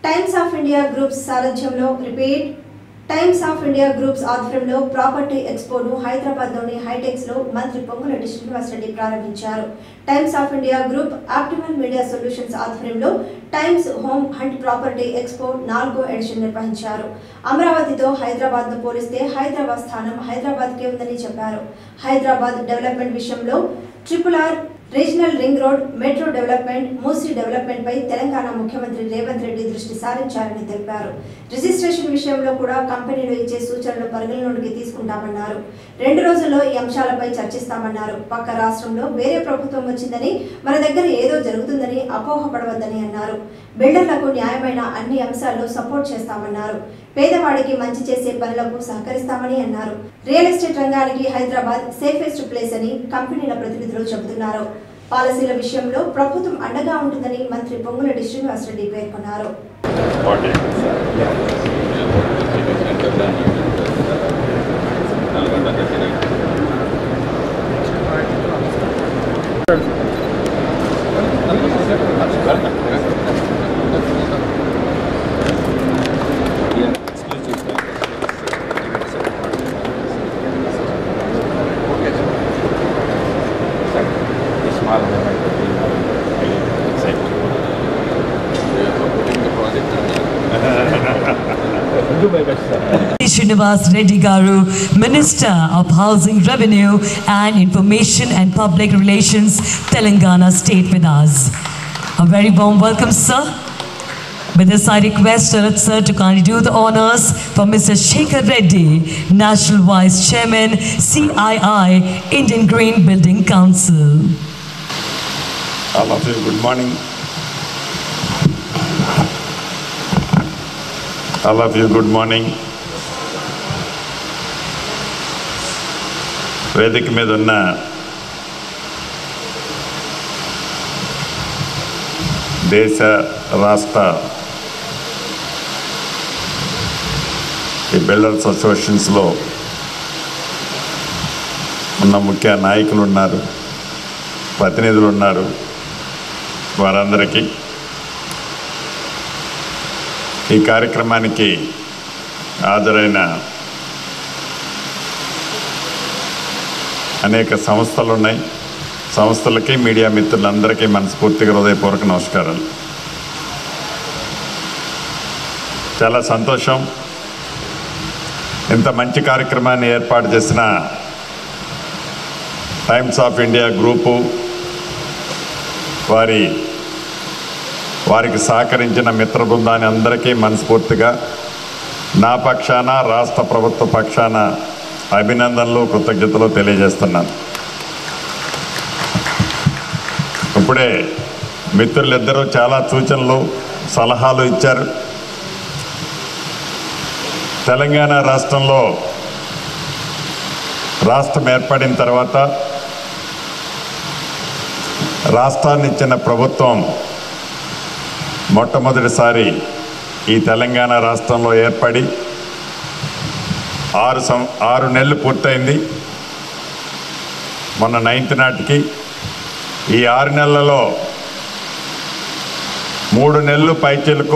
Times of India groups సారథ్యంలో repeat Times of India groups ఆధ్వర్యంలో property ఎక్స్పోను హైదరాబాద్లోని హైటెక్స్ లో మంత్రి పొంగులెడ్డి శ్రీనివాసరెడ్డి ప్రారంభించారు Times of India group optimal media solutions ఆధ్వర్యంలో Times home hunt property expo నాలుగో ఎడిషన్ నిర్వహించారు అమరావతితో హైదరాబాద్ ను పోలిస్తే హైదరాబాద్ స్థానం హైదరాబాద్ కే ఉందని చెప్పారు హైదరాబాద్ డెవలప్మెంట్ విషయంలో triple R regional ring road metro development Musi development పై తెలంగాణ ముఖ్యమంత్రి రేవంత్ రెడ్డి దృష్టి సారించారని తెలిపారు రిజిస్ట్రేషన్ విషయంలో కూడా కంపెనీలు ఇచ్చే సూచనలు పరిగణలోనికి తీసుకుంటామన్నారు రెండు రోజుల్లో ఈ అంశాలపై చర్చిస్తామన్నారు పక్క రాష్ట్రంలో వేరే ప్రభుత్వం వచ్చిందని మన దగ్గర ఏదో జరుగుతుందని అపోహపడవద్దని అన్నారు బిల్డర్లకు న్యాయమైన అన్ని అంశాల్లో సపోర్ట్ చేస్తామన్నారు పేదవాడికి మంచి చేసే పనులకు సహకరిస్తామని అన్నారు రియల్ ఎస్టేట్ రంగానికి హైదరాబాద్ సేఫెస్ట్ ప్లేస్ అని కంపెనీల ప్రతినిధులు చెబుతున్నారు పాలసీల విషయంలో ప్రభుత్వం అండగా ఉంటుందని మంత్రి పొంగులెడ్డి శ్రీనివాసరెడ్డి పేర్కొన్నారు Srinivas Reddy Garu, Minister of Housing Revenue and Information and Public Relations, Telangana State with us. A very warm welcome, sir. With this, I request Sharat sir to kindly do the honors for Mr. Shekhar Reddy, National Vice Chairman, CII, Indian Green Building Council. All of you, good morning. All of you, good morning. వేదిక మీద ఉన్న దేశ రాష్ట్ర ఈ builders అసోసియేషన్స్లో ఉన్న ముఖ్య నాయకులు ఉన్నారు ప్రతినిధులు ఉన్నారు వారందరికీ ఈ కార్యక్రమానికి హాజరైన అనేక సంస్థలు ఉన్నాయి సంస్థలకి మీడియా మిత్రులందరికీ మనస్ఫూర్తిగా హృదయపూర్వక నమస్కారాలు చాలా సంతోషం ఇంత మంచి కార్యక్రమాన్ని ఏర్పాటు చేసిన టైమ్స్ ఆఫ్ ఇండియా గ్రూపు వారి వారికి సహకరించిన మిత్ర బృందాన్ని అందరికీ మనస్ఫూర్తిగా నా పక్షాన రాష్ట్ర ప్రభుత్వ పక్షాన అభినందనలు కృతజ్ఞతలు తెలియజేస్తున్నాను ఇప్పుడే మిత్రులిద్దరూ చాలా సూచనలు సలహాలు ఇచ్చారు తెలంగాణ రాష్ట్రంలో రాష్ట్రం ఏర్పడిన తర్వాత రాష్ట్రాన్ని ఇచ్చిన ప్రభుత్వం మొట్టమొదటిసారి ఈ తెలంగాణ రాష్ట్రంలో ఏర్పడి ఆరు సం ఆరు నెలలు పూర్తయింది మొన్న నైన్త్ నాటికి ఈ ఆరు నెలలలో మూడు నెలలు పైచిలకు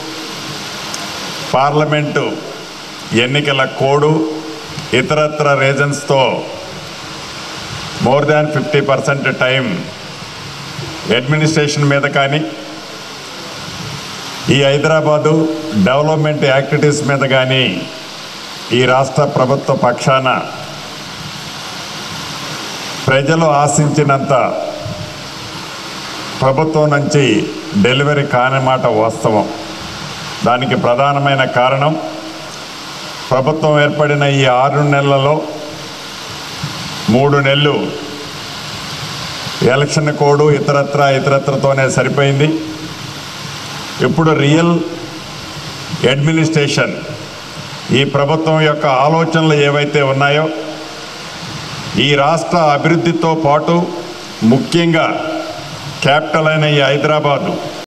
పార్లమెంటు ఎన్నికల కోడు ఇతరత్ర రీజన్స్తో more than fifty percent time administration మీద కానీ ఈ హైదరాబాదు డెవలప్మెంట్ యాక్టివిటీస్ మీద కానీ ఈ రాష్ట్ర ప్రభుత్వ పక్షాన ప్రజలు ఆశించినంత ప్రభుత్వం నుంచి డెలివరీ కాని మాట వాస్తవం దానికి ప్రధానమైన కారణం ప్రభుత్వం ఏర్పడిన ఈ ఆరు నెలలలో మూడు నెలలు ఎలక్షన్ కోడ్ ఇతరత్ర ఇతరత్రతోనే సరిపోయింది ఇప్పుడు రియల్ అడ్మినిస్ట్రేషన్ ఈ ప్రభుత్వం యొక్క ఆలోచనలు ఏవైతే ఉన్నాయో ఈ రాష్ట్ర అభివృద్ధితో పాటు ముఖ్యంగా క్యాపిటల్ అయిన ఈ హైదరాబాదు